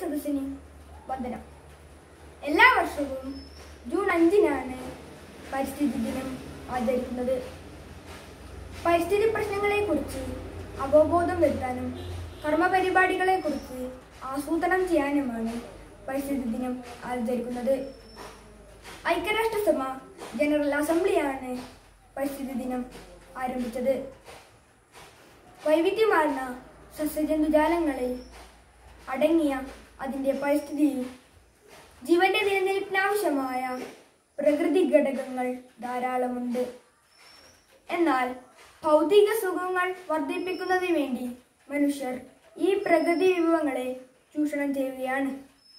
സദസ്സിന് വന്ദനം എല്ലാ വർഷവും ജൂൺ അഞ്ചിനാണ് പരിസ്ഥിതി ദിനം ആചരിക്കുന്നത് പരിസ്ഥിതി പ്രശ്നങ്ങളെക്കുറിച്ച് അവബോധം വരുത്താനും കർമ്മപരിപാടികളെക്കുറിച്ച് ആസൂത്രണം ചെയ്യാനുമാണ് പരിസ്ഥിതി ദിനം ആചരിക്കുന്നത് ഐക്യരാഷ്ട്രസഭ ജനറൽ അസംബ്ലിയാണ് പരിസ്ഥിതി ദിനം ആരംഭിച്ചത് വൈവിധ്യമാർന്ന സസ്യജന്തുജാലങ്ങളിൽ അടങ്ങിയ അതിൻ്റെ പരിസ്ഥിതിയിൽ ജീവന്റെ നിലനിൽപ്പിനാവശ്യമായ പ്രകൃതി ഘടകങ്ങൾ ധാരാളമുണ്ട് എന്നാൽ ഭൗതിക സുഖങ്ങൾ വർദ്ധിപ്പിക്കുന്നതിന് വേണ്ടി മനുഷ്യർ ഈ പ്രകൃതി വിഭവങ്ങളെ ചൂഷണം ചെയ്യുകയാണ്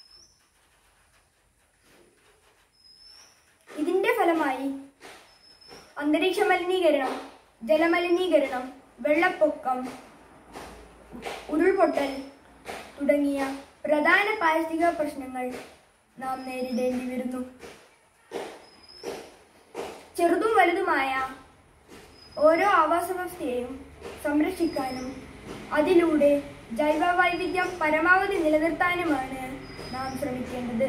ഇതിന്റെ ഫലമായി അന്തരീക്ഷ മലിനീകരണം ജലമലിനീകരണം വെള്ളപ്പൊക്കം ഉരുൾപൊട്ടൽ തുടങ്ങിയ പ്രധാന പാരിസ്ഥിതിക പ്രശ്നങ്ങൾ നാം നേരിടേണ്ടി വരുന്നു ചെറുതും വലുതുമായ ഓരോ ആവാസ വ്യവസ്ഥയെയും സംരക്ഷിക്കാനും അതിലൂടെ ജൈവ വൈവിധ്യം പരമാവധി നിലനിർത്താനുമാണ് നാം ശ്രമിക്കേണ്ടത്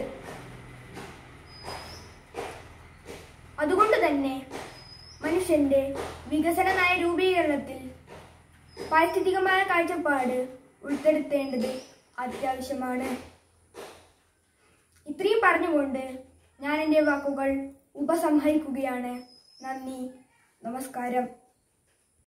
അതുകൊണ്ട് തന്നെ മനുഷ്യന്റെ വികസന നയ രൂപീകരണത്തിൽ പാരിസ്ഥിതികമായ കാഴ്ചപ്പാട് ഉൾപ്പെടുത്തേണ്ടത് അത്യാവശ്യമാണ് ഇത്രയും പറഞ്ഞുകൊണ്ട് ഞാൻ എൻ്റെ വാക്കുകൾ ഉപസംഹരിക്കുകയാണ് നന്ദി നമസ്കാരം